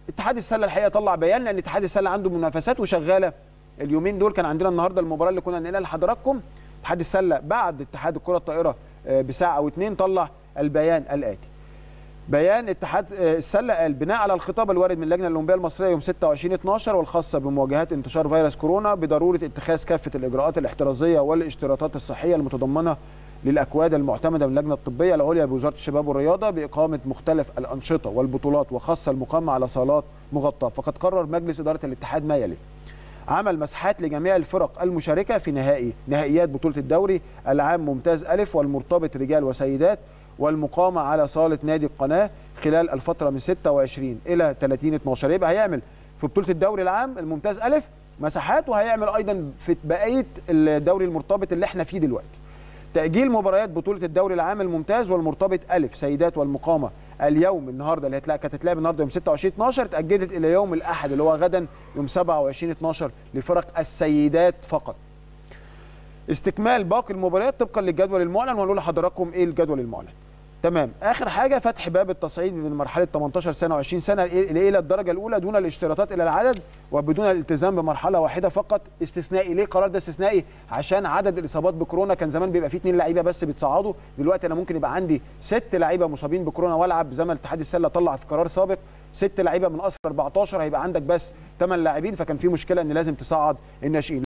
اتحاد السله الحقيقه طلع بيان لان اتحاد السله عنده منافسات وشغاله اليومين دول كان عندنا النهارده المباراه اللي كنا ننقلها لحضراتكم اتحاد السله بعد اتحاد الكره الطائره آه، بساعه او اتنين طلع البيان الاتي بيان اتحاد آه، السله قال بناء على الخطاب الوارد من اللجنه الاولمبيه المصريه يوم 26 12 والخاصه بمواجهه انتشار فيروس كورونا بضروره اتخاذ كافه الاجراءات الاحترازيه والاشتراطات الصحيه المتضمنه للاكواد المعتمده من اللجنه الطبيه العليا بوزاره الشباب والرياضه باقامه مختلف الانشطه والبطولات وخاصه المقامه على صالات مغطاه فقد قرر مجلس اداره الاتحاد ما يلي عمل مساحات لجميع الفرق المشاركه في نهائي نهائيات بطوله الدوري العام ممتاز الف والمرتبط رجال وسيدات والمقامه على صاله نادي القناه خلال الفتره من 26 الى 30 12 يبقى هيعمل في بطوله الدوري العام الممتاز الف مساحات وهيعمل ايضا في بقيه الدوري المرتبط اللي احنا فيه دلوقتي تأجيل مباريات بطولة الدوري العام الممتاز والمرتبط ألف سيدات والمقامة اليوم النهارده اللي هتلاقي كانت هتتلعب النهارده يوم 26 12 اتأجلت إلى يوم الأحد اللي هو غدا يوم 27 12 لفرق السيدات فقط. استكمال باقي المباريات طبقا للجدول المعلن وهنقول لحضراتكم ايه الجدول المعلن. تمام اخر حاجه فتح باب التصعيد من مرحله 18 سنه و20 سنه الى الى الدرجه الاولى دون الاشتراطات الى العدد وبدون الالتزام بمرحله واحده فقط استثنائي ليه قرار ده استثنائي عشان عدد الاصابات بكورونا كان زمان بيبقى فيه اثنين لعيبه بس بيتصعدوا دلوقتي انا ممكن يبقى عندي ست لعيبه مصابين بكورونا والعب زي ما الاتحاد السله طلع في قرار سابق ست لعيبه من اصل 14 هيبقى عندك بس 8 لاعبين فكان في مشكله ان لازم تصعد الناشئين